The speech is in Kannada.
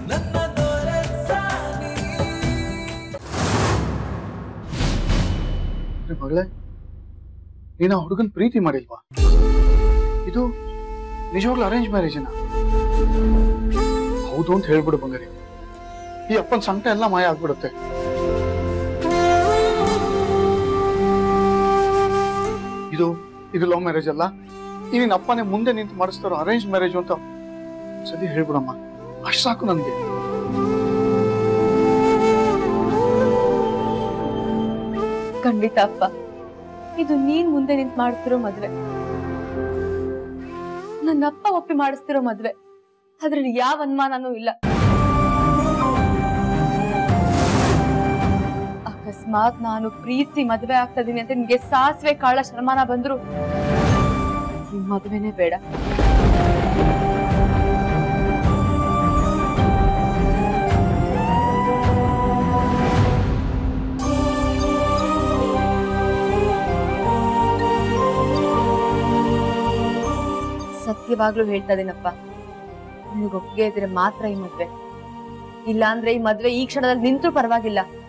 ಅರೆ ಮಗಳೇ ನೀನು ಆ ಹುಡುಗನ್ ಪ್ರೀತಿ ಮಾಡಿಲ್ವಾ ಇದು ನಿಜವಾಗ್ಲೂ ಅರೇಂಜ್ ಮ್ಯಾರೇಜನ ಹೌದು ಅಂತ ಹೇಳ್ಬಿಡು ಬಂಗಾರಿ ಈ ಅಪ್ಪನ ಸಂಕಟ ಎಲ್ಲ ಮಾಯ ಆಗ್ಬಿಡುತ್ತೆ ಇದು ಇದು ಲವ್ ಮ್ಯಾರೇಜ್ ಅಲ್ಲ ಈ ನಿನ್ನ ಅಪ್ಪನೇ ಮುಂದೆ ನಿಂತು ಮಾಡಿಸ್ತಾರೋ ಅರೇಂಜ್ ಮ್ಯಾರೇಜ್ ಅಂತ ಸದಿ ಹೇಳ್ಬಿಡಮ್ಮ ಅಷ್ಟು ಸಾಕು ನನ್ಗೆ ಖಂಡಿತ ಅಪ್ಪ ಇದು ನೀನ್ ಮುಂದೆ ನಿಂತ್ ಮಾಡ್ತಿರೋ ಮದ್ವೆ ನನ್ನ ಅಪ್ಪ ಒಪ್ಪಿ ಮಾಡಿಸ್ತಿರೋ ಮದ್ವೆ ಅದ್ರಲ್ಲಿ ಯಾವ ಅನುಮಾನನೂ ಇಲ್ಲ ಅಕಸ್ಮಾತ್ ನಾನು ಪ್ರೀತಿ ಮದ್ವೆ ಆಗ್ತಾ ಇದೀನಿ ಅಂತ ನಿನ್ಗೆ ಸಾಸಿವೆ ಕಾಳ ಶರ್ಮಾನ ಬಂದ್ರು ಈ ಮದ್ವೆನೇ ಬೇಡ ಸತ್ಯವಾಗ್ಲೂ ಹೇಳ್ತಾ ಇದೀನಪ್ಪ ನಿನಗೆ ಒಪ್ಪಿಗೆ ಇದ್ರೆ ಮಾತ್ರ ಈ ಮದ್ವೆ ಇಲ್ಲ ಅಂದ್ರೆ ಈ ಮದ್ವೆ ಈ ಕ್ಷಣದಲ್ಲಿ ನಿಂತರೂ ಪರವಾಗಿಲ್ಲ